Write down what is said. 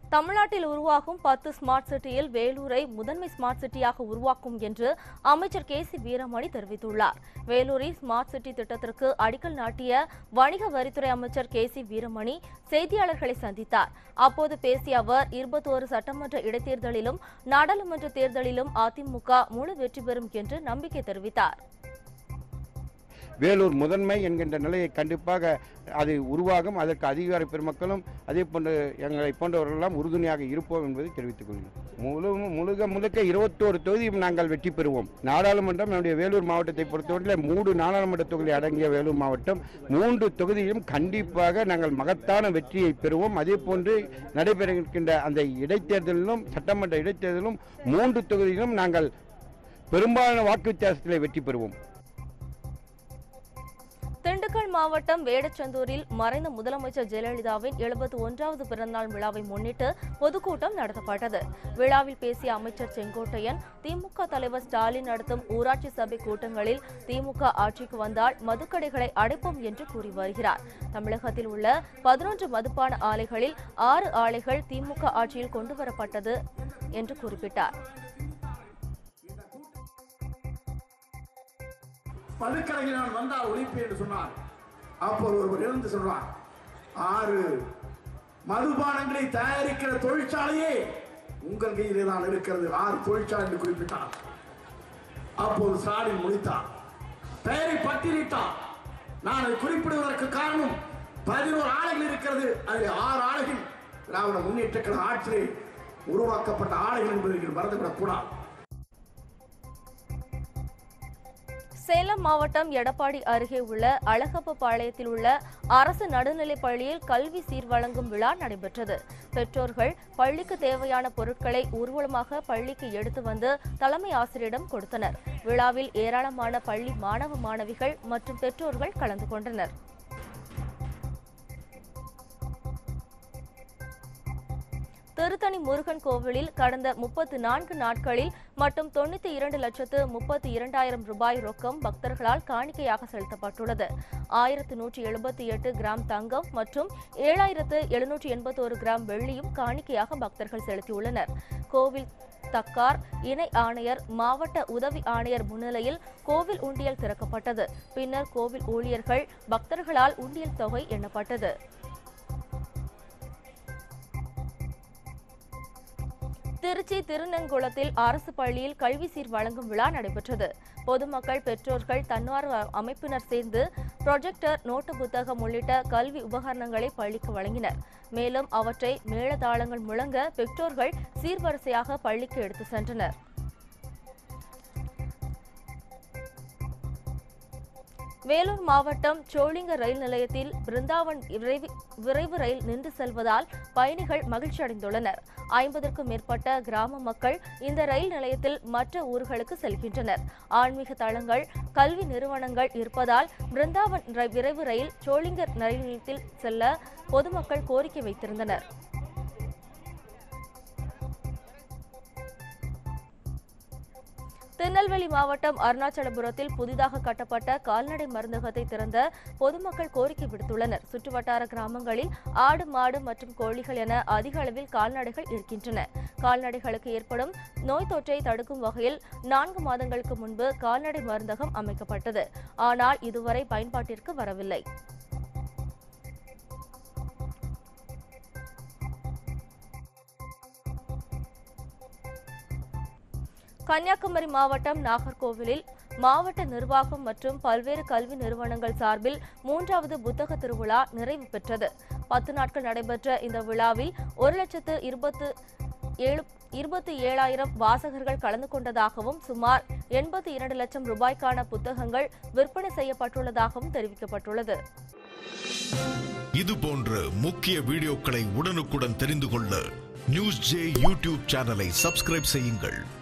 தமிழ்நாட்டில் உருவாகும் பத்து ஸ்மார்ட் சிட்டியில் வேலூரை முதன்மை ஸ்மார்ட் சிட்டியாக உருவாக்கும் என்று அமைச்சர் கே சி வீரமணி தெரிவித்துள்ளார் வேலூரில் ஸ்மார்ட் சிட்டி திட்டத்திற்கு அடிக்கல் நாட்டிய வணிக வரித்துறை அமைச்சர் கே சி வீரமணி செய்தியாளர்களை சந்தித்தார் அப்போது பேசிய அவர் இருபத்தோரு சட்டமன்ற இடைத்தேர்தலிலும் நாடாளுமன்ற தேர்தலிலும் அதிமுக முழு வெற்றி பெறும் என்று நம்பிக்கை தெரிவித்தார் வேலூர் முதன்மை என்கின்ற நிலையை கண்டிப்பாக அது உருவாகும் அதற்கு அதிகார பெருமக்களும் அதே போன்று எங்களை போன்றவர்களெல்லாம் உறுதுணையாக இருப்போம் என்பதை தெரிவித்துக் கொள்கிறேன் முழு முழுக்க முழுக்க இருபத்தோரு தொகுதியும் நாங்கள் வெற்றி பெறுவோம் நாடாளுமன்றம் நம்முடைய வேலூர் மாவட்டத்தை பொறுத்தவரையில் மூன்று நாடாளுமன்ற தொகுதி அடங்கிய வேலூர் மாவட்டம் மூன்று தொகுதியிலும் கண்டிப்பாக நாங்கள் மகத்தான வெற்றியை பெறுவோம் அதே போன்று நடைபெற இருக்கின்ற அந்த இடைத்தேர்தலிலும் சட்டமன்ற இடைத்தேர்தலிலும் மூன்று தொகுதியிலும் நாங்கள் பெரும்பாலான வாக்கு வித்தியாசத்திலே வெற்றி பெறுவோம் திண்டுக்கல் மாவட்டம் வேடச்சந்தூரில் மறைந்த முதலமைச்சர் ஜெயலலிதாவின் எழுபத்தி ஒன்றாவது பிறந்தநாள் விழாவை முன்னிட்டு பொதுக்கூட்டம் நடத்தப்பட்டது விழாவில் பேசிய அமைச்சர் செங்கோட்டையன் திமுக தலைவர் ஸ்டாலின் நடத்தும் ஊராட்சி சபை கூட்டங்களில் திமுக ஆட்சிக்கு வந்தால் மதுக்கடைகளை அடைப்போம் என்று கூறி வருகிறார் தமிழகத்தில் உள்ள பதினொன்று மதுபான ஆலைகளில் ஆறு ஆலைகள் திமுக ஆட்சியில் கொண்டுவரப்பட்டது என்று குறிப்பிட்டார் மதுக்கடைக்கு நான் வந்தால் ஒழிப்பு என்று சொன்னார் அப்போது ஒருவர் எழுந்து சொல்றார் ஆறு மதுபானங்களை தயாரிக்கிற தொழிற்சாலையே உங்கள் கையிலே தான் இருக்கிறது ஆறு தொழிற்சாலை என்று குறிப்பிட்டார் அப்போது ஸ்டாலின் முடித்தார் பெயரை பட்டியலிட்டார் நான் அதை குறிப்பிடுவதற்கு காரணம் பதினோரு ஆலைகள் இருக்கிறது அதில் ஆறு ஆலைகள் திராவிட முன்னேற்ற கழக ஆட்சியில் உருவாக்கப்பட்ட ஆலைகள் என்பதை மறந்துவிடக் கூடாது சேலம் மாவட்டம் எடப்பாடி அருகே உள்ள அழகப்பபாளையத்தில் உள்ள அரசு நடுநிலைப் பள்ளியில் கல்வி சீர்வழங்கும் விழா நடைபெற்றது பெற்றோர்கள் பள்ளிக்கு தேவையான பொருட்களை ஊர்வலமாக பள்ளிக்கு எடுத்து வந்து தலைமை ஆசிரியரிடம் கொடுத்தனர் விழாவில் ஏராளமான பள்ளி மாணவ மாணவிகள் மற்றும் பெற்றோர்கள் கலந்து கொண்டனர் திருத்தணி முருகன் கோவிலில் கடந்த முப்பத்து நான்கு நாட்களில் மட்டும் தொண்ணூத்தி இரண்டு லட்சத்து முப்பத்தி இரண்டாயிரம் ரூபாய் ரொக்கம் பக்தர்களால் காணிக்கையாக செலுத்தப்பட்டுள்ளது ஆயிரத்து நூற்றி எழுபத்தி எட்டு கிராம் தங்கம் மற்றும் ஏழாயிரத்து எழுநூற்றி எண்பத்தோரு கிராம் வெள்ளியும் காணிக்கையாக பக்தர்கள் செலுத்தியுள்ளனர் கோவில் தக்கார் இணை ஆணையர் மாவட்ட உதவி ஆணையர் முன்னிலையில் கோவில் உண்டியல் திறக்கப்பட்டது பின்னர் கோவில் ஊழியர்கள் பக்தர்களால் உண்டியல் தொகை எண்ணப்பட்டது திருச்சி திருநெங்குளத்தில் அரசு பள்ளியில் கல்வி சீர் வழங்கும் விழா நடைபெற்றது பொதுமக்கள் பெற்றோர்கள் தன்னார்வ அமைப்பினர் சேர்ந்து ப்ரொஜெக்டர் நோட்டு புத்தகம் உள்ளிட்ட கல்வி உபகரணங்களை பள்ளிக்கு வழங்கினர் மேலும் அவற்றை மேளதாளங்கள் முழங்க பெற்றோர்கள் சீர்வரிசையாக பள்ளிக்கு எடுத்து சென்றனர் வேலூர் மாவட்டம் சோளிங்க ரயில் நிலையத்தில் பிருந்தாவன் விரைவு விரைவு ரயில் நின்று செல்வதால் பயணிகள் மகிழ்ச்சி அடைந்துள்ளனர் ஐம்பதற்கும் மேற்பட்ட கிராம மக்கள் இந்த ரயில் நிலையத்தில் மற்ற ஊர்களுக்கு செல்கின்றனர் ஆன்மீக தளங்கள் கல்வி நிறுவனங்கள் இருப்பதால் பிருந்தாவன் ர- விரைவு ரயில் சோளிங்க ரயில் நிலையத்தில் செல்ல பொதுமக்கள் கோரிக்கை வைத்திருந்தனர் திருநெல்வேலி மாவட்டம் அருணாச்சலபுரத்தில் புதிதாக கட்டப்பட்ட கால்நடை மருந்தகத்தை திறந்த பொதுமக்கள் கோரிக்கை விடுத்துள்ளனர் சுற்றுவட்டார கிராமங்களில் ஆடு மாடு மற்றும் கோழிகள் என அதிக அளவில் கால்நடைகள் இருக்கின்றன கால்நடைகளுக்கு ஏற்படும் நோய் தொற்றை தடுக்கும் வகையில் நான்கு மாதங்களுக்கு முன்பு கால்நடை மருந்தகம் அமைக்கப்பட்டது ஆனால் இதுவரை பயன்பாட்டிற்கு வரவில்லை கன்னியாகுமரி மாவட்டம் நாகர்கோவிலில் மாவட்ட நிர்வாகம் மற்றும் பல்வேறு கல்வி நிறுவனங்கள் சார்பில் மூன்றாவது புத்தக திருவிழா நிறைவு பெற்றது பத்து நாட்கள் நடைபெற்ற இந்த விழாவில் ஒரு லட்சத்து இருபத்து ஏழு இருபத்தி ஏழாயிரம் வாசகர்கள் கலந்து கொண்டதாகவும் சுமார் எண்பத்தி இரண்டு லட்சம் ரூபாய்க்கான புத்தகங்கள் விற்பனை செய்யப்பட்டுள்ளதாகவும் தெரிவிக்கப்பட்டுள்ளது இது போன்ற முக்கிய வீடியோக்களை உடனுக்குடன் தெரிந்து கொள்ள நியூஸ் ஜே யூடியூப் சேனலை சப்ஸ்கிரைப் செய்யுங்கள்